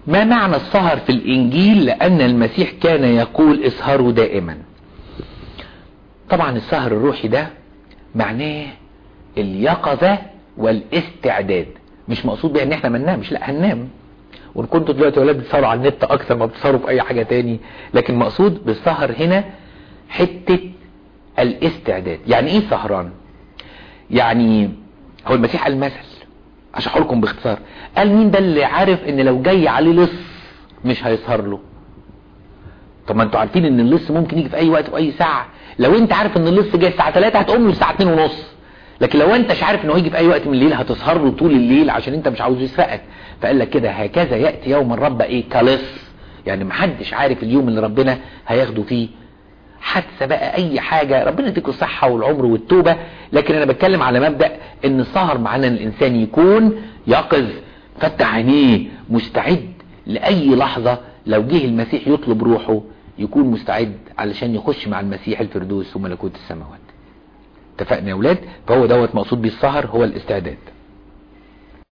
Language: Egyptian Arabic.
ما معنى السهر في الانجيل لان المسيح كان يقول اسهروا دائما طبعا السهر الروحي ده معناه اليقظة والاستعداد مش مقصود بيه ان احنا ما ننامش لا هننام وان كنتوا دلوقتي يا ولاد بتسهروا على النت اكثر ما بتسهروا في اي حاجة تاني لكن مقصود بالسهر هنا حتة الاستعداد يعني ايه سهران يعني هو المسيح قال مثل اشرحه لكم باختصار قال مين ده اللي عارف ان لو جاي عليه لص مش هيسهر له طب ما انتوا عارفين ان اللص ممكن يجي في اي وقت واي ساعة لو انت عارف ان اللص جاي الساعة 3 هتقوم له الساعة 2 ونص لكن لو انتش عارف انه هيجي في اي وقت من الليل هتسهر له طول الليل عشان انت مش عاوز يسرقك فقال لك كده هكذا يأتي يوم الرب ايه كلص يعني محدش عارف اليوم اللي ربنا هياخده فيه حادثه بقى اي حاجة ربنا يديكوا الصحة والعمر والتوبة لكن انا بتكلم على مبدأ ان السهر معناه ان الانسان يكون يقظ فتح عينيه مستعد لاي لحظة لو جه المسيح يطلب روحه يكون مستعد علشان يخش مع المسيح الفردوس وملكوت السماوات اتفقنا يا ولاد فهو دوت مقصود بالسهر هو الاستعداد